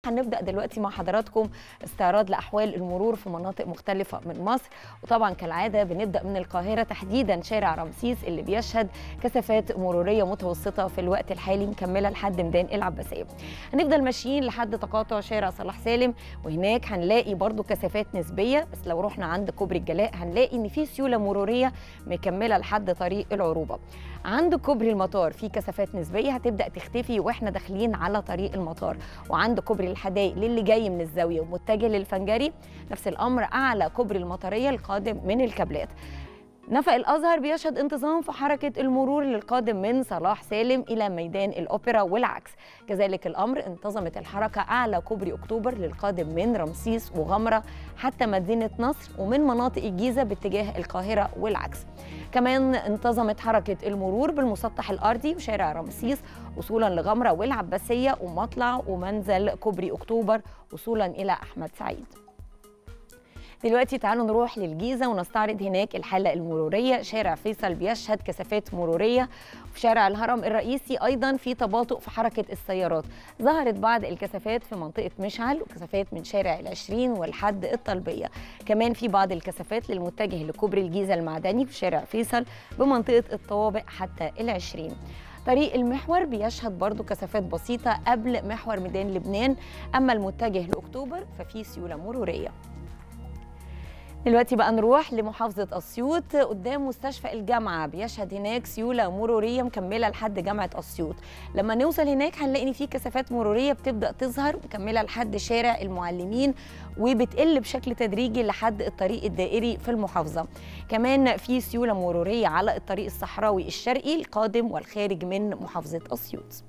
هنبدا دلوقتي مع حضراتكم استعراض لاحوال المرور في مناطق مختلفه من مصر وطبعا كالعاده بنبدا من القاهره تحديدا شارع رمسيس اللي بيشهد كثافات مروريه متوسطه في الوقت الحالي مكمله لحد ميدان العباسيه هنفضل ماشيين لحد تقاطع شارع صلاح سالم وهناك هنلاقي برضو كثافات نسبيه بس لو رحنا عند كوبري الجلاء هنلاقي ان في سيوله مروريه مكمله لحد طريق العروبه عند كوبري المطار في كثافات نسبيه هتبدا تختفي واحنا داخلين على طريق المطار وعند كوبري الحدائق للي جاي من الزاويه ومتجه للفنجري نفس الامر اعلى كوبري المطريه القادم من الكابلات نفق الازهر بيشهد انتظام في حركه المرور للقادم من صلاح سالم الى ميدان الاوبرا والعكس كذلك الامر انتظمت الحركه اعلى كوبري اكتوبر للقادم من رمسيس وغمره حتى مدينه نصر ومن مناطق الجيزه باتجاه القاهره والعكس كمان انتظمت حركه المرور بالمسطح الارضي وشارع رمسيس وصولا لغمره والعباسيه ومطلع ومنزل كوبري اكتوبر وصولا الى احمد سعيد دلوقتي تعالوا نروح للجيزه ونستعرض هناك الحاله المروريه شارع فيصل بيشهد كثافات مروريه في شارع الهرم الرئيسي ايضا في تباطؤ في حركه السيارات ظهرت بعض الكثافات في منطقه مشعل وكثافات من شارع العشرين والحد الطلبيه كمان في بعض الكثافات للمتجه لكوبري الجيزه المعدني في شارع فيصل بمنطقه الطوابق حتى العشرين طريق المحور بيشهد برضو كثافات بسيطة قبل محور ميدان لبنان أما المتجه لأكتوبر ففي سيولة مرورية دلوقتي بقى نروح لمحافظة أسيوط قدام مستشفى الجامعة بيشهد هناك سيولة مرورية مكملة لحد جامعة أسيوط لما نوصل هناك هنلاقي إن في كثافات مرورية بتبدأ تظهر مكملة لحد شارع المعلمين وبتقل بشكل تدريجي لحد الطريق الدائري في المحافظة كمان في سيولة مرورية على الطريق الصحراوي الشرقي القادم والخارج من محافظة أسيوط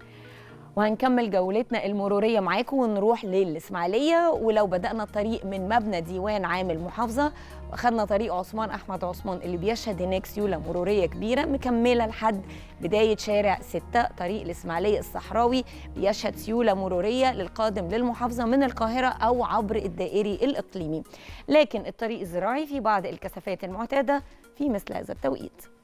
وهنكمل جولتنا المرورية معاكم ونروح للإسماعيلية ولو بدأنا الطريق من مبنى ديوان عام المحافظة واخدنا طريق عثمان أحمد عثمان اللي بيشهد هناك سيولة مرورية كبيرة مكملة لحد بداية شارع ستة طريق الإسماعيلية الصحراوي بيشهد سيولة مرورية للقادم للمحافظة من القاهرة أو عبر الدائري الإقليمي لكن الطريق الزراعي في بعض الكثافات المعتادة في مثل هذا التوقيت